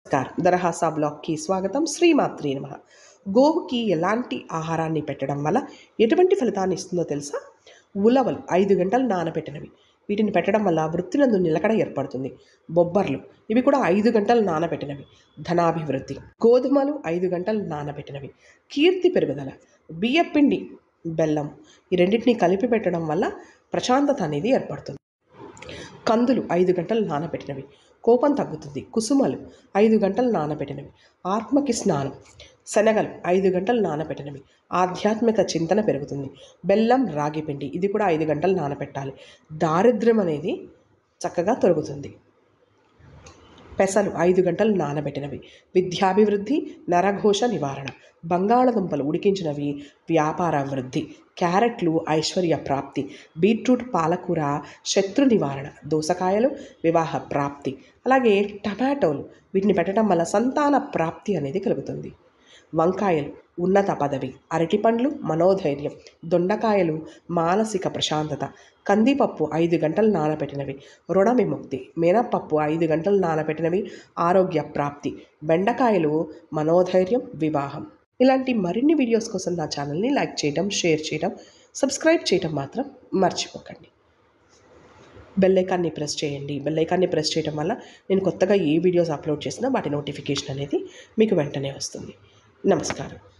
నమస్కారం దరహాసా బ్లాగ్కి స్వాగతం శ్రీమాత్రి నమ గోవుకి ఎలాంటి ఆహారాన్ని పెట్టడం వల్ల ఎటువంటి ఫలితాన్ని ఇస్తుందో తెలుసా ఉలవలు ఐదు గంటలు నానబెట్టినవి వీటిని పెట్టడం వల్ల వృత్తినందు నిలకడ ఏర్పడుతుంది బొబ్బర్లు ఇవి కూడా ఐదు గంటలు నానబెట్టినవి ధనాభివృద్ధి గోధుమలు ఐదు గంటలు నానబెట్టినవి కీర్తి పెరుగుదల బియ్యపిండి బెల్లం ఈ రెండింటిని కలిపి పెట్టడం వల్ల ప్రశాంతత అనేది ఏర్పడుతుంది కందులు ఐదు గంటలు నానబెట్టినవి కోపం తగ్గుతుంది కుసుమలు ఐదు గంటలు నానబెట్టినవి ఆత్మకి స్నానం శనగలు ఐదు గంటలు నానబెట్టినవి ఆధ్యాత్మిక చింతన పెరుగుతుంది బెల్లం రాగిపిండి ఇది కూడా ఐదు గంటలు నానబెట్టాలి దారిద్ర్యం అనేది చక్కగా తొలగుతుంది పెసలు ఐదు గంటలు నానబెట్టినవి విద్యాభివృద్ధి నరఘోష నివారణ బంగాళదుంపలు ఉడికించినవి వ్యాపార వృద్ధి క్యారెట్లు ఐశ్వర్య ప్రాప్తి బీట్రూట్ పాలకూర శత్రు నివారణ దోసకాయలు వివాహ ప్రాప్తి అలాగే టమాటోలు వీటిని పెట్టడం వల్ల సంతాన ప్రాప్తి అనేది కలుగుతుంది వంకాయలు ఉన్నత పదవి అరటిపండ్లు మనోధైర్యం దొండకాయలు మానసిక ప్రశాంతత కందిపప్పు ఐదు గంటలు నానబెట్టినవి రుణ విముక్తి మినపప్పు ఐదు గంటలు నానబెట్టినవి ఆరోగ్య ప్రాప్తి బెండకాయలు మనోధైర్యం వివాహం ఇలాంటి మరిన్ని వీడియోస్ కోసం నా ఛానల్ని లైక్ చేయడం షేర్ చేయడం సబ్స్క్రైబ్ చేయడం మాత్రం మర్చిపోకండి బెల్ ఐకాన్ని ప్రెస్ చేయండి బెల్ ఐకాన్ని ప్రెస్ చేయడం వల్ల నేను కొత్తగా ఏ వీడియోస్ అప్లోడ్ చేసినా వాటి నోటిఫికేషన్ అనేది మీకు వెంటనే వస్తుంది నమస్కారం